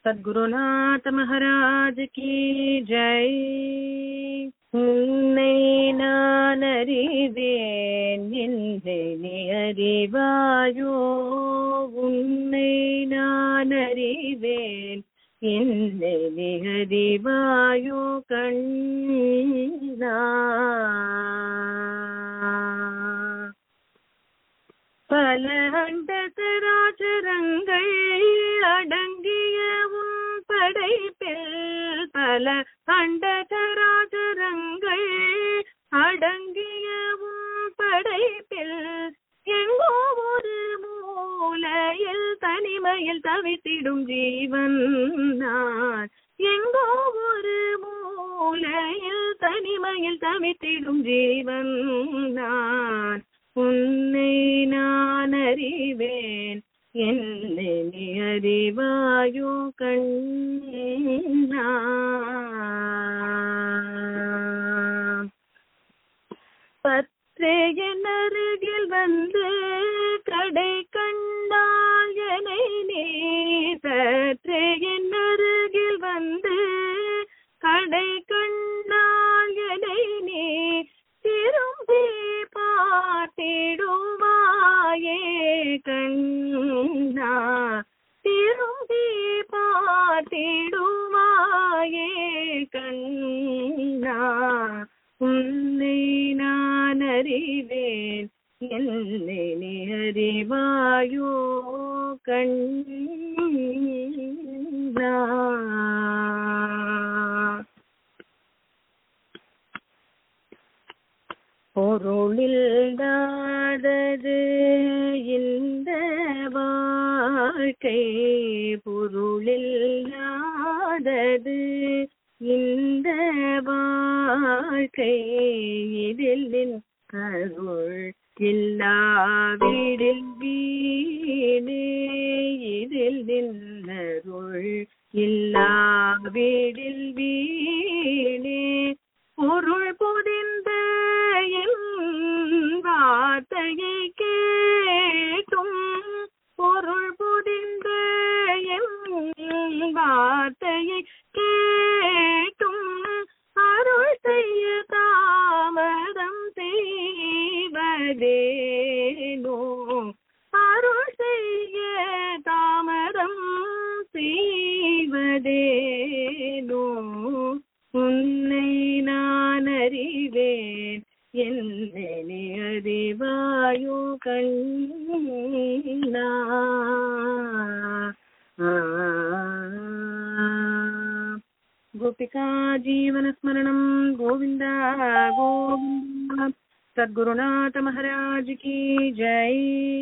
சத்குருநாத மகாராஜ் கி ஜெய் உன்னை நான் அறிவேன் என்னை நீ அறிவாயோ உன்னை நான் அறிவேன் என்னை நீ அறிவாயோ கண்ணா பல அண்ட சராச்சரங்கள் அடங்கிய உன் படைப்பில் பல அண்ட சராச்சரங்கள் அடங்கிய உன் படைப்பில் எங்கோ ஒரு மூலையில் தனிமையில் தவித்திடும் ஜீவன் நான் எங்கோ ஒரு மூலையில் தனிமையில் தவித்திடும் ஜீவன் நான் உன்னை நான் அறிவேன் என்னை நீ அறிவாயோ கண்ணா பற்றே என் அருகில் வந்து கடை கண்டால் என்னை நீ சற்றே என் அருகில் வந்து கடை கண்டால் என்னை நீ திரும்பி பார்த்திடுவாயே கண்ணா திரும்பி பார்த்திடுவாயே கண்ணா உன்னை நான் அறிவேன் என்னை நீ அறிவாயோ கண்ணா பொருளில் நாடது இந்த வாழ்க்கை பொருளில் நாடது இந்த வாழ்க்கை இதில் நின் அருள் இல்லாவிடில் வீடு இதில் நின்னருள் இல்லாவிடில் வீடு பொருள் புதிந்த என் வார்த்தையை கேட்டும் பொருள் புதிந்த என் வார்த்தையை கேட்டும் அருள் செய்ய தாமதம் செய்வதேனோ அருள் செய்ய தாமதம் செய்வதேனோ உன்னை நான் அறிவேன் என்னை நீ அறிவாயோ கண்ணா गोपिका जीवनस्मरणं गोविन्द गोविन्द सद्गुरुनाथ महाराज की जय